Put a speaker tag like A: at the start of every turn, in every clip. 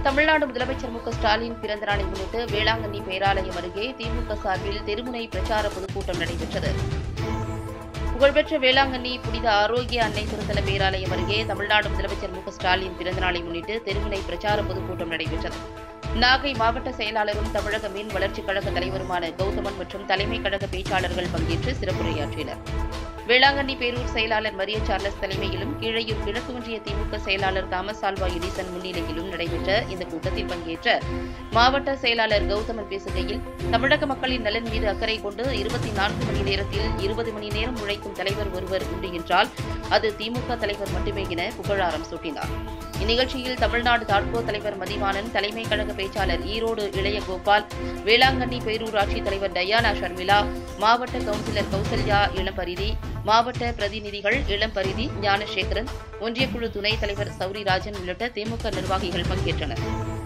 A: தமிழ்நாடு முதலமைச்சர் மு க ஸ்டாலின் பிறந்த நாளை முன்னிட்டு வேளாங்கண்ணி பேராலயம் அருகே திமுக சார்பில் தெருமுனை பிரச்சார பொதுக்கூட்டம் நடைபெற்றது புகழ்பெற்ற வேளாங்கண்ணி புனித ஆரோக்கிய அன்னை திருத்தல பேராலயம் அருகே தமிழ்நாடு முதலமைச்சர் மு க ஸ்டாலின் பிறந்த நாளை முன்னிட்டு தெருமுனை பிரச்சார பொதுக்கூட்டம் நடைபெற்றது நாகை மாவட்ட செயலாளரும் தமிழக மீன் வளர்ச்சிக் கழக தலைவருமான கௌதமன் மற்றும் தலைமை கழக பேச்சாளர்கள் பங்கேற்று சிறப்புரையாற்றினர் வேளாங்கண்ணி பேரூர் செயலாளர் மரிய சார்லஸ் தலைமையிலும் கீழையூர் கிழக்கு ஒன்றிய திமுக செயலாளர் தாமஸ் ஆல்வா எடிசன் முன்னிலையிலும் நடைபெற்ற இந்த கூட்டத்தில் பங்கேற்ற மாவட்ட செயலாளர் கௌதமன் பேசுகையில் தமிழக மக்களின் நலன் மீது அக்கறை கொண்டு இருபத்தி நான்கு மணி நேரத்தில் இருபது மணி நேரம் உழைக்கும் தலைவர் ஒருவர் உண்டு என்றால் அது திமுக தலைவர் மட்டுமே என புகழாரம் சூட்டினார் இந்நிகழ்ச்சியில் தமிழ்நாடு தாட்கோ தலைவர் மதிவாணன் தலைமை கழக பேச்சாளர் ஈரோடு இளைய கோபால் வேளாங்கண்ணி பேரூராட்சி தலைவர் டயானா ஷர்மிளா மாவட்ட கவுன்சிலர் கௌசல்யா இளம்பரிதி மாவட்ட பிரதிநிதிகள் இளம்பரிதி ஞானசேகரன் ஒன்றியக்குழு துணைத் தலைவர் சௌரிராஜன் உள்ளிட்ட திமுக நிர்வாகிகள் பங்கேற்றனர்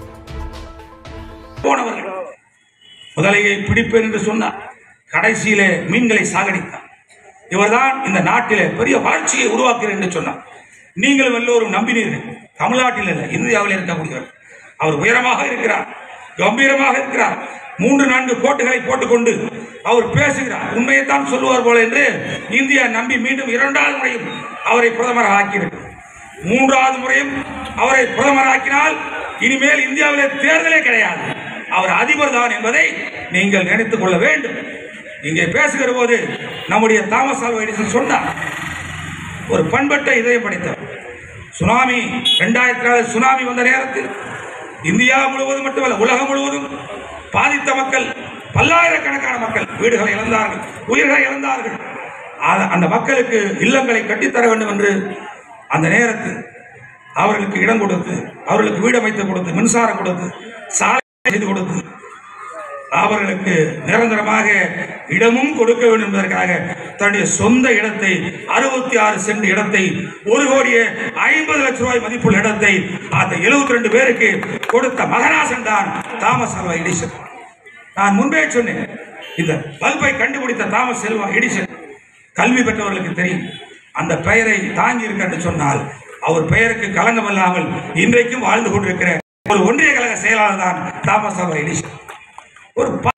B: போனவர்கள் முதலையை பிடிப்பேன் என்று சொன்னார் கடைசியிலே மீன்களை சாகடித்தார் இவர்தான் இந்த நாட்டிலே பெரிய வளர்ச்சியை உருவாக்குகிறேன் என்று சொன்னார் நீங்களும் எல்லோரும் நம்பினீர்கள் தமிழ்நாட்டில் இல்லை இந்தியாவில் இருக்கக்கூடியவர் அவர் உயரமாக இருக்கிறார் கம்பீரமாக இருக்கிறார் மூன்று நான்கு கோட்டுகளை போட்டுக்கொண்டு அவர் பேசுகிறார் உண்மையைத்தான் சொல்லுவார் போல என்று இந்தியா நம்பி மீண்டும் இரண்டாவது முறையும் அவரை பிரதமராக ஆக்கியிருக்கிறார் மூன்றாவது முறையும் அவரை பிரதமராக்கினால் இனிமேல் இந்தியாவிலே தேர்தலே கிடையாது அவர் அதிபர் தான் என்பதை நீங்கள் நினைத்துக் கொள்ள வேண்டும் இங்கே பேசுகிற போது நம்முடைய தாமஸ் ஆல்வா எடிசன் சொன்னார் ஒரு பண்பட்ட இதயம் படைத்தவர் சுனாமி ரெண்டாயிரத்தி நாலு சுனாமி வந்த நேரத்தில் இந்தியா முழுவதும் மட்டுமல்ல உலகம் முழுவதும் பாதித்த மக்கள் பல்லாயிரக்கணக்கான மக்கள் வீடுகளை இழந்தார்கள் உயிர்களை இழந்தார்கள் ஆ- அந்த மக்களுக்கு இல்லங்களை கட்டித்தர வேண்டும் என்று அந்த நேரத்தில் அவர்களுக்கு இடம் கொடுத்து அவர்களுக்கு வீடு அமைத்து கொடுத்து மின்சாரம் கொடுத்து சாலை செய்து கொடுத்து அவர்களுக்கு நிரந்தரமாக இடமும் கொடுக்க வேண்டும் என்பதற்காக தன்னுடைய சொந்த இடத்தை அறுபத்தி ஆறு சென்ட் இடத்தை ஒரு கோடியே ஐம்பது லட்சம் ரூபாய் மதிப்புள்ள இடத்தை அந்த 72 ரெண்டு பேருக்கு கொடுத்த மகராசன் தான் தாமஸ் அல்வா எடிசன் நான் முன்பே சொன்னேன் இந்த பல்பை கண்டுபிடித்த தாமஸ் செல்வா எடிசன் கல்வி பெற்றவர்களுக்கு தெரியும் அந்த பெயரை தாங்கி இருக்க என்று சொன்னால் அவர் பெயருக்கு களங்கம் இல்லாமல் இன்றைக்கும் வாழ்ந்து கொண்டிருக்கிற ஒரு ஒன்றிய கழக செயலாளர் தான் தாமஸ் அல்வா எடிசன் ஒரு